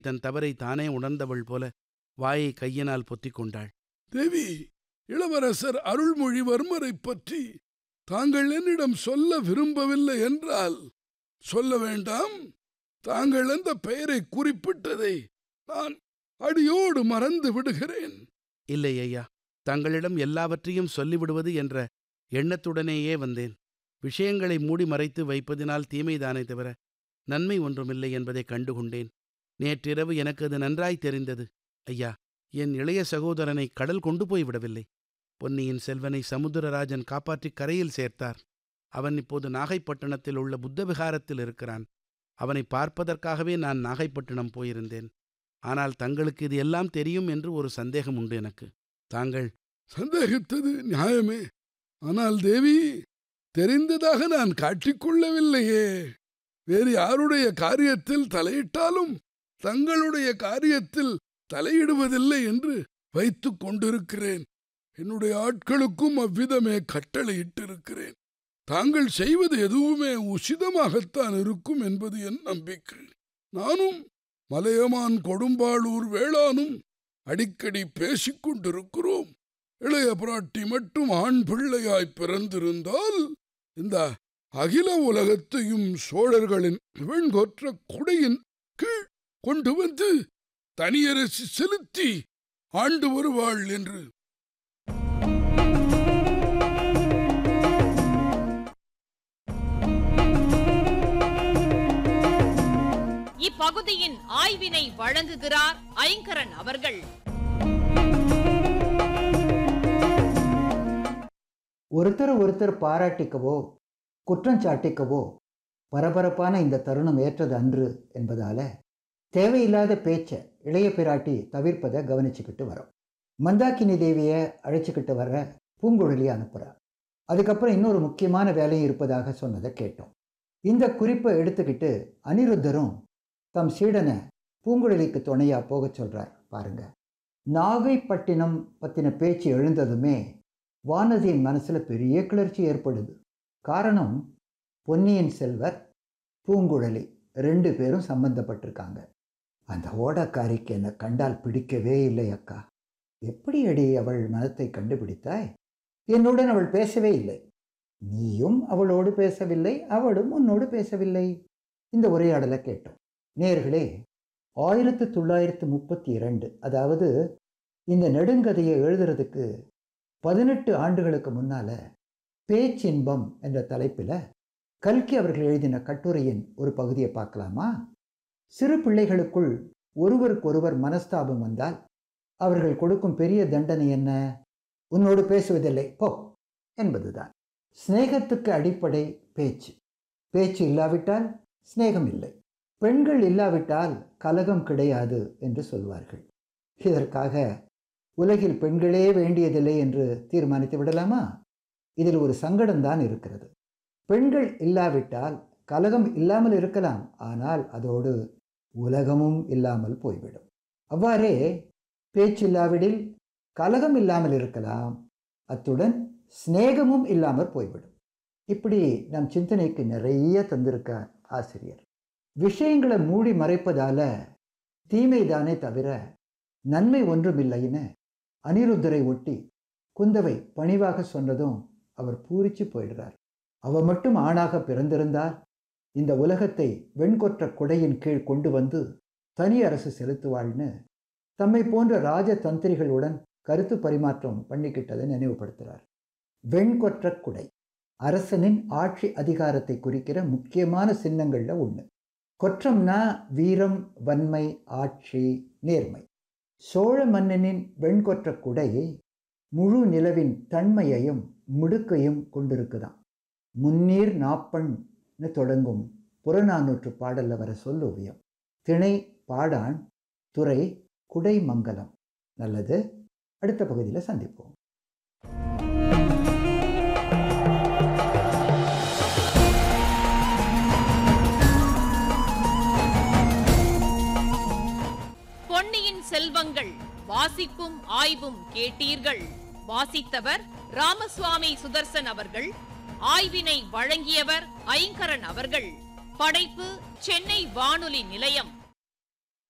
தன் தவறை தானே உணர்ந்தவள் போல வாயை கையினால் பொத்திக் கொண்டாள் தேவி இளவரசர் அருள்மொழிவர்மரைப் பற்றி தாங்கள் என்னிடம் சொல்ல விரும்பவில்லை என்றால் சொல்ல வேண்டாம் தாங்கள் அந்த பெயரை குறிப்பிட்டதை நான் அடியோடு மறந்து விடுகிறேன் இல்லை ஐயா தங்களிடம் எல்லாவற்றையும் சொல்லிவிடுவது என்ற எண்ணத்துடனேயே வந்தேன் விஷயங்களை மூடி மறைத்து வைப்பதினால் தீமைதானே தவிர நன்மை ஒன்றுமில்லை என்பதை கண்டுகொண்டேன் நேற்றிரவு எனக்கு அது நன்றாய் தெரிந்தது ஐயா என் இளைய சகோதரனை கடல் கொண்டு போய் விடவில்லை பொன்னியின் செல்வனை சமுத்திரராஜன் காப்பாற்றிக் கரையில் சேர்த்தார் அவன் இப்போது நாகைப்பட்டினத்தில் உள்ள புத்த விகாரத்தில் இருக்கிறான் அவனை பார்ப்பதற்காகவே நான் நாகைப்பட்டினம் போயிருந்தேன் ஆனால் தங்களுக்கு இது எல்லாம் தெரியும் என்று ஒரு சந்தேகம் உண்டு எனக்கு தாங்கள் சந்தேகித்தது நியாயமே ஆனால் தேவி தெரிந்ததாக நான் காட்டிக்கொள்ளவில்லையே வேறு யாருடைய காரியத்தில் தலையிட்டாலும் தங்களுடைய காரியத்தில் தலையிடுவதில்லை என்று வைத்துக் கொண்டிருக்கிறேன் என்னுடைய ஆட்களுக்கும் அவ்விதமே கட்டளையிட்டிருக்கிறேன் தாங்கள் செய்வது எதுவுமே உசிதமாகத்தான் இருக்கும் என்பது என் நம்பிக்கை நானும் மலையமான் கொடும்பாளூர் வேளானும் அடிக்கடி பேசிக் கொண்டிருக்கிறோம் இளைய பிராட்டி மட்டும் ஆண் பிள்ளையாய் பிறந்திருந்தால் இந்த அகில உலகத்தையும் சோழர்களின் வெண்கொற்ற குடையின் கீழ் கொண்டு வந்து தனியரசு செலுத்தி ஆண்டு வருவாள் என்று இப்பகுதியின் ஆய்வினை வழங்குகிறார் ஐங்கரன் அவர்கள் ஒருத்தர் ஒருத்தர் பாராட்டிக்கவோ குற்றஞ்சாட்டிக்கவோ பரபரப்பான இந்த தருணம் ஏற்றது அன்று என்பதால தேவையில்லாத பேச்சை இளைய பிராட்டி தவிர்ப்பதை கவனிச்சுக்கிட்டு வரோம் மந்தாக்கினி தேவியை அழைச்சிக்கிட்டு வர்ற பூங்குழலி அனுப்புறா அதுக்கப்புறம் இன்னொரு முக்கியமான வேலையும் இருப்பதாக சொன்னதை கேட்டோம் இந்த குறிப்பை எடுத்துக்கிட்டு அனிருத்தரும் தம் சீடனை பூங்குழலிக்கு துணையா போகச் சொல்றார் பாருங்க நாகைப்பட்டினம் பத்தின பேச்சு எழுந்ததுமே வானதியின் மனசுல பெரிய கிளர்ச்சி ஏற்படுது காரணம் பொன்னியின் செல்வர் பூங்குழலி ரெண்டு பேரும் சம்பந்தப்பட்டிருக்காங்க அந்த ஓடக்காரிக்கு என்னை கண்டால் பிடிக்கவே இல்லை அக்கா எப்படி அடி அவள் மனத்தை கண்டுபிடித்தாய் என்னுடன் அவள் பேசவே இல்லை நீயும் அவளோடு பேசவில்லை அவளும் உன்னோடு பேசவில்லை இந்த உரையாடலை கேட்டோம் நேர்களே ஆயிரத்து தொள்ளாயிரத்து முப்பத்தி இரண்டு அதாவது இந்த நெடுங்கதையை எழுதுறதுக்கு பதினெட்டு ஆண்டுகளுக்கு முன்னால பேச்சின்பம் என்ற தலைப்பில் கல்கி அவர்கள் எழுதின கட்டுரையின் ஒரு பகுதியை பார்க்கலாமா சிறு பிள்ளைகளுக்குள் ஒருவருக்கொருவர் மனஸ்தாபம் வந்தால் அவர்கள் கொடுக்கும் பெரிய தண்டனை என்ன உன்னோடு பேசுவதில்லை போ என்பதுதான் சிநேகத்துக்கு அடிப்படை பேச்சு பேச்சு இல்லாவிட்டால் சிநேகம் இல்லை பெண்கள் இல்லாவிட்டால் கலகம் கிடையாது என்று சொல்வார்கள் இதற்காக உலகில் பெண்களே வேண்டியதில்லை என்று தீர்மானித்து விடலாமா இதில் ஒரு சங்கடம்தான் இருக்கிறது பெண்கள் இல்லாவிட்டால் கலகம் இல்லாமல் இருக்கலாம் ஆனால் அதோடு உலகமும் இல்லாமல் போய்விடும் அவ்வாறே பேச்சில்லாவிடில் கலகம் இல்லாமல் இருக்கலாம் அத்துடன் சிநேகமும் இல்லாமல் போய்விடும் இப்படி நம் சிந்தனைக்கு நிறைய தந்திருக்கார் ஆசிரியர் விஷயங்களை மூடி மறைப்பதால தீமைதானே தவிர நன்மை ஒன்றுமில்லைன்னு அனிருத்தரை ஒட்டி குந்தவை பணிவாக சொன்னதும் அவர் பூரிச்சு போயிடுறார் அவ மட்டும் ஆணாக பிறந்திருந்தால் இந்த உலகத்தை வெண்கொற்ற குடையின் கீழ் கொண்டு வந்து தனி அரசு செலுத்துவாள்னு தம்மை போன்ற ராஜ தந்திரிகளுடன் கருத்து பரிமாற்றம் பண்ணிக்கிட்டதை நினைவுபடுத்துகிறார் வெண்கொற்ற குடை அரசனின் ஆட்சி அதிகாரத்தை குறிக்கிற முக்கியமான சின்னங்கள்ல ஒன்று கொற்றம்னா வீரம் வன்மை ஆட்சி நேர்மை சோழ மன்னனின் வெண்கொற்ற குடை முழு நிலவின் தன்மையையும் முடுக்கையும் கொண்டிருக்குதாம் முன்னீர் நாப்பண்னு தொடங்கும் புறநானூற்று பாடல்ல வர சொல்லோவியம் திணை பாடான் துறை குடைமங்கலம் நல்லது அடுத்த பகுதியில் சந்திப்போம் பொன்னியின் செல்வங்கள் வாசிப்பும் ஆய்வும் கேட்டீர்கள் வாசித்தவர் ராமசுவாமி சுதர்சன் அவர்கள் ஆய்வினை வழங்கியவர் ஐங்கரன் அவர்கள் படைப்பு சென்னை வானொலி நிலையம்